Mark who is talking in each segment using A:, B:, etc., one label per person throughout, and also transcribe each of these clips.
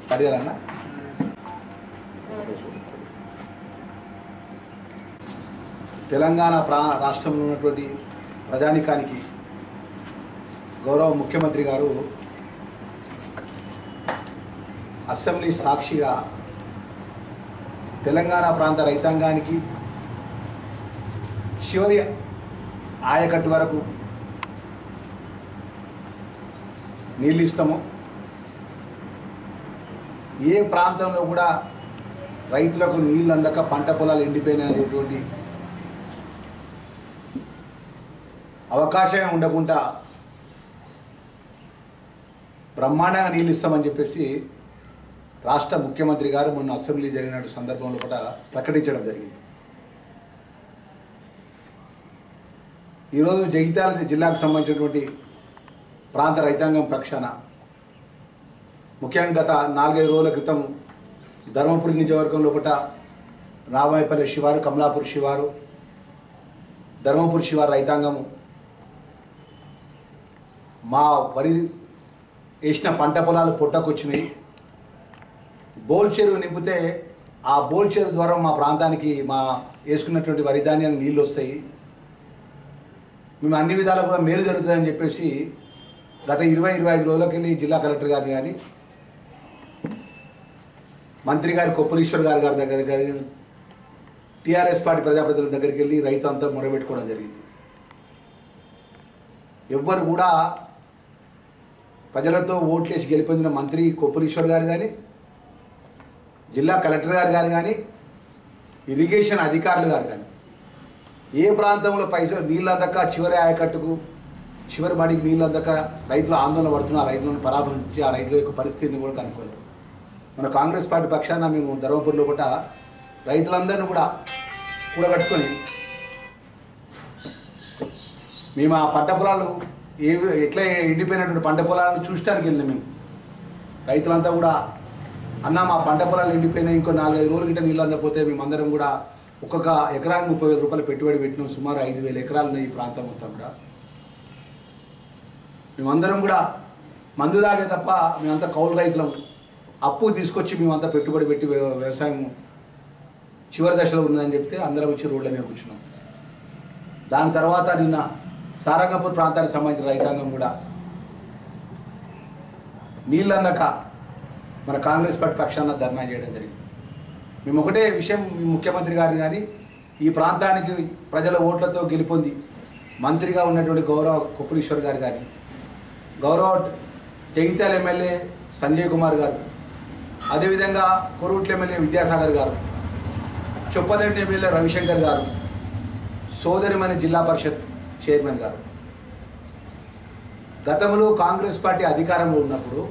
A: పడేయాలన్నా తెలంగాణ ప్రా రాష్ట్రంలో ఉన్నటువంటి ప్రజానికానికి గౌరవ ముఖ్యమంత్రి గారు అసెంబ్లీ సాక్షిగా తెలంగాణ ప్రాంత రైతాంగానికి చివరి ఆయకట్టు వరకు నీళ్ళు ఇస్తాము ఏ ప్రాంతంలో కూడా రైతులకు నీళ్ళు అందక పంట పొలాలు ఎండిపోయినటువంటి అవకాశమే ఉండకుండా బ్రహ్మాండంగా నీళ్ళు ఇస్తామని చెప్పేసి రాష్ట్ర ముఖ్యమంత్రి గారు మొన్న అసెంబ్లీ జరిగిన సందర్భంలో కూడా ప్రకటించడం జరిగింది ఈరోజు జగిత్యాల జిల్లాకు సంబంధించినటువంటి ప్రాంత రైతాంగం పక్షాన ముఖ్యంగా గత నాలుగైదు రోజుల క్రితం ధర్మపురి నియోజకవర్గం లోపల రామాయపల్లి శివారు కమలాపూర్ శివారు ధర్మపురి శివారు రైతాంగము మా వరి వేసిన పంట పొలాలు పొట్టకొచ్చినాయి బోల్ చెరువు నింపితే ఆ బోల్ చెరువు ద్వారా మా ప్రాంతానికి మా వేసుకున్నటువంటి వరి ధాన్యానికి నీళ్ళు వస్తాయి మేము అన్ని విధాలు కూడా మేలు జరుగుతుందని చెప్పేసి గత ఇరవై ఇరవై ఐదు రోజులకి వెళ్ళి జిల్లా కలెక్టర్ గారిని కానీ మంత్రి గారి కొప్పలీశ్వర్ గారి గారి దగ్గర గారి టీఆర్ఎస్ పార్టీ ప్రజాప్రతినిధుల దగ్గరికి వెళ్ళి రైతు అంతా మొరబెట్టుకోవడం జరిగింది ఎవ్వరు కూడా ప్రజలతో ఓట్లేసి గెలిపొందిన మంత్రి కొప్పలీశ్వర్ గారు కానీ జిల్లా కలెక్టర్ గారు గారు కానీ ఇరిగేషన్ అధికారులు గారు కానీ ఏ ప్రాంతంలో పైసలు నీళ్ళు అందక చివరి ఆయకట్టుకు చివరి బడికి నీళ్ళు అందక రైతులు ఆందోళన పడుతున్న ఆ రైతులను పరామర్శించి ఆ రైతుల యొక్క పరిస్థితిని కూడా కనుక్కోలేదు మన కాంగ్రెస్ పార్టీ పక్షాన మేము ధర్మపురిలో కూడా రైతులందరినీ కూడా కూడగట్టుకొని మేము ఆ పంట పొలాలు ఏ ఎట్లా ఎండిపోయినటువంటి పంట పొలాలను చూడటానికి వెళ్ళినాం మేము రైతులంతా కూడా అన్న మా పంట పొలాలు ఎండిపోయినాయి ఇంకో నాలుగైదు రోజుల గిట్ట నీళ్ళు అందకపోతే మేమందరం కూడా ఒక్కొక్క ఎకరానికి ముప్పై వేల రూపాయలు పెట్టుబడి పెట్టినాం సుమారు ఐదు వేల ఎకరాలు ఉన్నాయి ఈ ప్రాంతం మొత్తం కూడా మేమందరం కూడా మందు తాగే తప్ప మేమంతా కౌలు రైతులం అప్పు తీసుకొచ్చి మేమంతా పెట్టుబడి పెట్టి వ్య- వ్యవసాయం చివరి దశలో ఉందని చెప్తే అందరం వచ్చి రోడ్ల మీద కూర్చున్నాం దాని తర్వాత నిన్న సారంగపూర్ ప్రాంతానికి సంబంధించిన రైతాంగం కూడా నీళ్ళందక మన కాంగ్రెస్ పార్టీ పక్షాన ధర్నా చేయడం జరిగింది మేము ఒకటే విషయం మీ ముఖ్యమంత్రి గారిని కానీ ఈ ప్రాంతానికి ప్రజల ఓట్లతో గెలుపొంది మంత్రిగా ఉన్నటువంటి గౌరవ కుప్పలీశ్వర్ గారు కానీ గౌరవ జగిత్యాల ఎమ్మెల్యే సంజయ్ కుమార్ గారు అదేవిధంగా కొరుట్ల ఎమ్మెల్యే విద్యాసాగర్ గారు చొప్పదండి ఎమ్మెల్యే రవిశంకర్ గారు సోదరిమణి జిల్లా పరిషత్ చైర్మన్ గారు గతంలో కాంగ్రెస్ పార్టీ అధికారంలో ఉన్నప్పుడు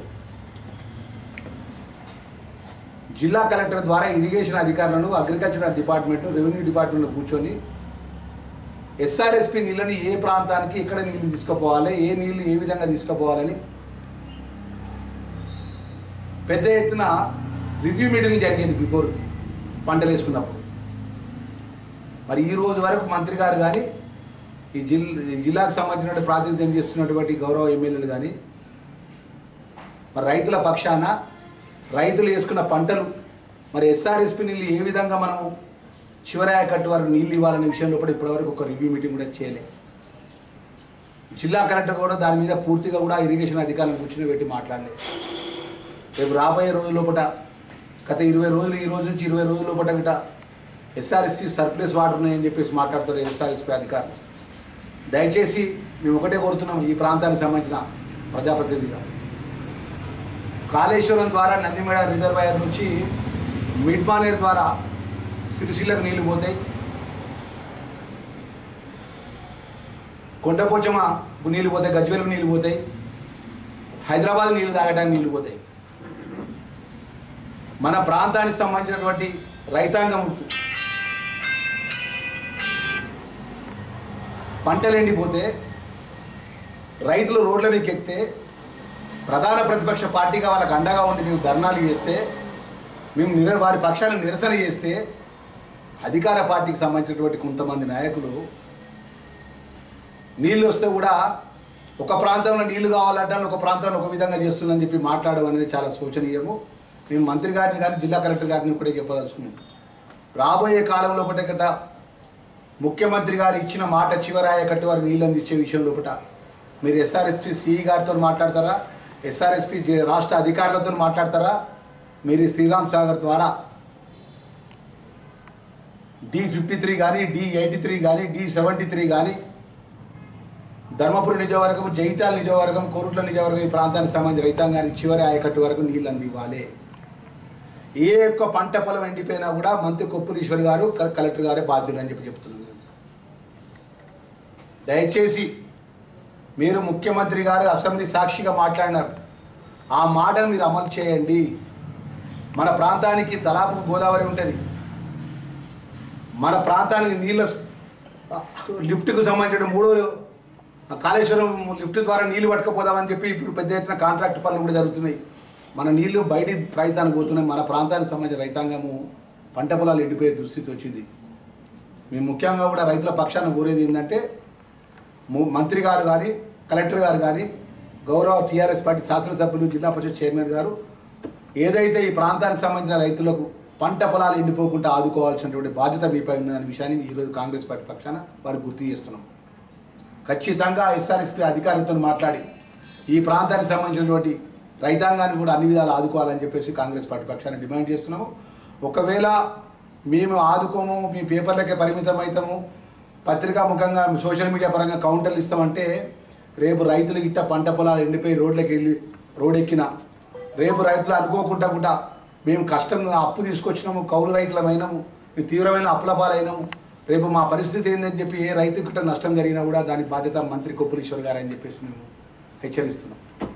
A: జిల్లా కలెక్టర్ ద్వారా ఇరిగేషన్ అధికారులను అగ్రికల్చర్ డిపార్ట్మెంట్ రెవెన్యూ డిపార్ట్మెంట్ కూర్చొని ఎస్ఆర్ఎస్పి నీళ్ళని ఏ ప్రాంతానికి ఎక్కడ నీళ్ళు తీసుకుపోవాలి ఏ నీళ్ళు ఏ విధంగా తీసుకుపోవాలని పెద్ద ఎత్తున రివ్యూ మీటింగ్ జరిగేది బిఫోర్ పంటలు వేసుకున్నప్పుడు మరి ఈ రోజు వరకు మంత్రి గారు కానీ ఈ జిల్ ఈ జిల్లాకు సంబంధించిన ప్రాతినిధ్యం చేస్తున్నటువంటి గౌరవ ఎమ్మెల్యేలు కానీ మరి రైతుల పక్షాన రైతులు వేసుకున్న పంటలు మరి ఎస్ఆర్ఎస్పి నీళ్ళు ఏ విధంగా మనం చివరి ఆయకట్టు వారికి నీళ్ళు ఇవ్వాలనే విషయంలో కూడా ఇప్పటివరకు ఒక రివ్యూ మీటింగ్ కూడా చేయలేదు జిల్లా కలెక్టర్ కూడా దాని మీద పూర్తిగా కూడా ఇరిగేషన్ అధికారులను కూర్చుని పెట్టి మాట్లాడలేదు రేపు రాబోయే రోజుల లోపల గత ఇరవై రోజులు ఈ రోజు నుంచి ఇరవై రోజుల లోపల గిట ఎస్ఆర్ఎస్సి సర్ప్లస్ వాటర్ ఉన్నాయని చెప్పేసి మాట్లాడుతారు ఎస్ఆర్ఎస్పి అధికారులు దయచేసి మేము ఒకటే కోరుతున్నాం ఈ ప్రాంతానికి సంబంధించిన ప్రజాప్రతినిధిగా కాళేశ్వరం ద్వారా నందిమేడ రిజర్వాయర్ నుంచి మిడ్ మానేర్ ద్వారా సిరిసిల్లకు నీళ్లు పోతాయి కొండపోచమ నీళ్ళు పోతాయి గజ్వేలకు నీళ్ళు పోతాయి హైదరాబాద్ నీళ్లు తాగడానికి నీళ్లు పోతాయి మన ప్రాంతానికి సంబంధించినటువంటి రైతాంగం పంటలు ఎండిపోతే రైతులు రోడ్ల మీదకి ఎక్కితే ప్రధాన ప్రతిపక్ష పార్టీగా వాళ్ళకి అండగా ఉండి మేము ధర్నాలు చేస్తే మేము నిర వారి పక్షాలను నిరసన చేస్తే అధికార పార్టీకి సంబంధించినటువంటి కొంతమంది నాయకులు నీళ్ళు వస్తే కూడా ఒక ప్రాంతంలో నీళ్లు కావాలంటే ఒక ప్రాంతంలో ఒక విధంగా చేస్తుందని చెప్పి మాట్లాడడం అనేది చాలా శోచనీయము మేము మంత్రి గారిని కానీ జిల్లా కలెక్టర్ గారిని కూడా చెప్పదలుచుకున్నాం రాబోయే కాలంలో ఒకట ముఖ్యమంత్రి గారు ఇచ్చిన మాట చివరాయ కట్టి వారు నీళ్ళు అందించే విషయం లోపల మీరు ఎస్ఆర్ఎస్పి సిఈ గారితో మాట్లాడతారా ఎస్ఆర్ఎస్పి జే- రాష్ట్ర అధికారులతో మాట్లాడతారా మీరు ఈ శ్రీరామ్ సాగర్ ద్వారా డి ఫిఫ్టీ త్రీ కానీ డి ఎయిటీ త్రీ కానీ డి సెవెంటీ త్రీ కానీ ధర్మపురి నియోజకవర్గం జైతాల్ నియోజకవర్గం కోరుట్ల నియోజకవర్గం ఈ ప్రాంతానికి సంబంధించిన రైతాంగానికి చివరి ఆయకట్టు వరకు నీళ్ళు అందివ్వాలి ఏ ఒక్క పంట పొలం ఎండిపోయినా కూడా మంత్రి కొప్పులీశ్వర్ గారు క- కలెక్టర్ గారే బాధ్యులు అని చెప్పి చెప్తున్నాను నేను. దయచేసి మీరు ముఖ్యమంత్రి గారు అసెంబ్లీ సాక్షిగా మాట్లాడినారు ఆ మాటను మీరు అమలు చేయండి మన ప్రాంతానికి తలాపు గోదావరి ఉంటుంది మన ప్రాంతానికి నీళ్ళ స్- లిఫ్ట్కు సంబంధించిన మూడో కాళేశ్వరం లిఫ్ట్ ద్వారా నీళ్లు పట్టుకపోదామని చెప్పి ఇప్పుడు పెద్ద ఎత్తున కాంట్రాక్ట్ పనులు కూడా జరుగుతున్నాయి మన నీళ్లు బయటి ప్రాంతానికి పోతున్నాయి మన ప్రాంతానికి సంబంధించిన రైతాంగము పంట పొలాలు ఎండిపోయే దుస్థితి వచ్చింది మేము ముఖ్యంగా కూడా రైతుల పక్షాన కోరేది ఏంటంటే ము- మంత్రి గారు కానీ కలెక్టర్ గారు కానీ గౌరవ టీఆర్ఎస్ పార్టీ శాసనసభ్యులు జిల్లా పరిషత్ చైర్మన్ గారు ఏదైతే ఈ ప్రాంతానికి సంబంధించిన రైతులకు పంట పొలాలు ఎండిపోకుండా ఆదుకోవాల్సినటువంటి బాధ్యత మీపై ఉందనే విషయాన్ని ఈరోజు కాంగ్రెస్ పార్టీ పక్షాన వారు గుర్తు చేస్తున్నాం ఖచ్చితంగా ఎస్ఆర్ఎస్పీ అధికారులతో మాట్లాడి ఈ ప్రాంతానికి సంబంధించినటువంటి రైతాంగాన్ని కూడా అన్ని విధాలు ఆదుకోవాలని చెప్పేసి కాంగ్రెస్ పార్టీ పక్షాన్ని డిమాండ్ చేస్తున్నాము ఒకవేళ మేము ఆదుకోము మీ పేపర్లకే పరిమితం అవుతాము పత్రికా ముఖంగా సోషల్ మీడియా పరంగా కౌంటర్లు ఇస్తామంటే రేపు రైతులు గిట్ట పంట పొలాలు ఎండిపోయి రోడ్లకు వెళ్ళి రోడ్ ఎక్కిన రేపు రైతులు అనుకోకుండా కూడా మేము కష్టంగా అప్పు తీసుకొచ్చినాము కౌలు రైతులమైనాము మేము తీవ్రమైన అప్పుల పాలైనాము రేపు మా పరిస్థితి ఏందని చెప్పి ఏ రైతు గిట్ట నష్టం జరిగినా కూడా దాని బాధ్యత మంత్రి కొప్పులీశ్వర్ గారు అని చెప్పేసి మేము హెచ్చరిస్తున్నాం